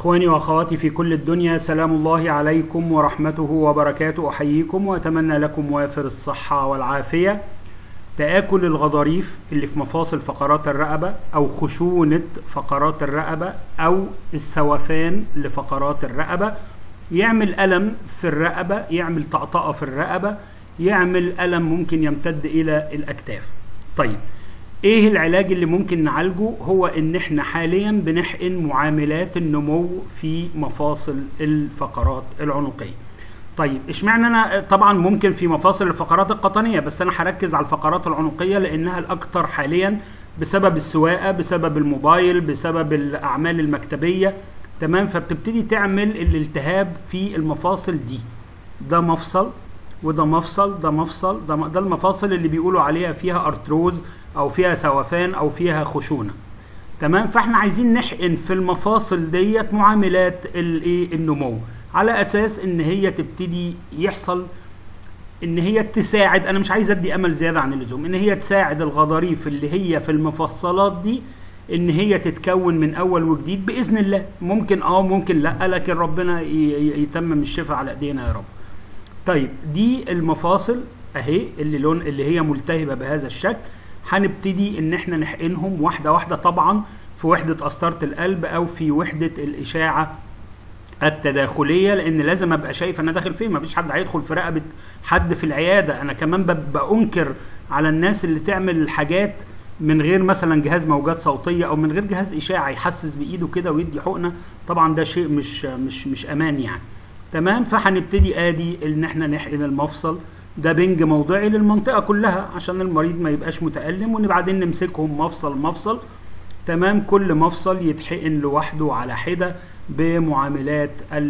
إخواني وأخواتي في كل الدنيا سلام الله عليكم ورحمته وبركاته أحييكم وأتمنى لكم وافر الصحة والعافية تآكل الغضاريف اللي في مفاصل فقرات الرقبة أو خشونة فقرات الرقبة أو السوفان لفقرات الرقبة يعمل ألم في الرقبة يعمل طقطقة في الرقبة يعمل ألم ممكن يمتد إلى الأكتاف طيب ايه العلاج اللي ممكن نعالجه هو ان احنا حاليا بنحقن معاملات النمو في مفاصل الفقرات العنقيه طيب اشمعنى انا طبعا ممكن في مفاصل الفقرات القطنيه بس انا هركز على الفقرات العنقيه لانها الاكثر حاليا بسبب السواقه بسبب الموبايل بسبب الاعمال المكتبيه تمام فبتبتدي تعمل الالتهاب في المفاصل دي ده مفصل وده مفصل ده مفصل ده, ده المفاصل اللي بيقولوا عليها فيها ارتروز او فيها سوفان او فيها خشونه تمام فاحنا عايزين نحقن في المفاصل ديت معاملات الايه النمو على اساس ان هي تبتدي يحصل ان هي تساعد انا مش عايز ادي امل زياده عن اللزوم ان هي تساعد الغضاريف اللي هي في المفصلات دي ان هي تتكون من اول وجديد باذن الله ممكن اه ممكن لا لكن ربنا يتمم الشفاء على ايدينا يا رب طيب دي المفاصل اهي اللي لون اللي هي ملتهبه بهذا الشكل هنبتدي ان احنا نحقنهم واحده واحده طبعا في وحده قسطره القلب او في وحده الاشاعه التداخليه لان لازم ابقى شايف انا داخل فين مفيش حد هيدخل في رقبه حد في العياده انا كمان بنكر على الناس اللي تعمل الحاجات من غير مثلا جهاز موجات صوتيه او من غير جهاز اشاعه يحسس بايده كده ويدي حقنه طبعا ده شيء مش مش مش امان يعني تمام فهنبتدي ادي ان احنا نحقن المفصل ده بنج موضعي للمنطقه كلها عشان المريض ما يبقاش متالم وبعدين نمسكهم مفصل مفصل تمام كل مفصل يتحقن لوحده على حده بمعاملات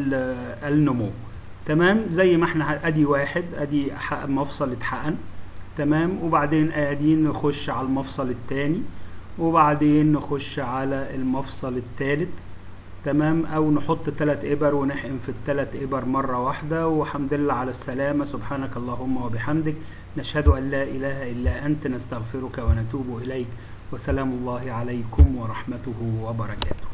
النمو تمام زي ما احنا ادي واحد ادي مفصل اتحقن تمام وبعدين ادي نخش على المفصل الثاني وبعدين نخش على المفصل الثالث تمام او نحط ثلاث ابر ونحقن في الثلاث ابر مره واحده والحمد لله على السلامه سبحانك اللهم وبحمدك نشهد ان لا اله الا انت نستغفرك ونتوب اليك وسلام الله عليكم ورحمته وبركاته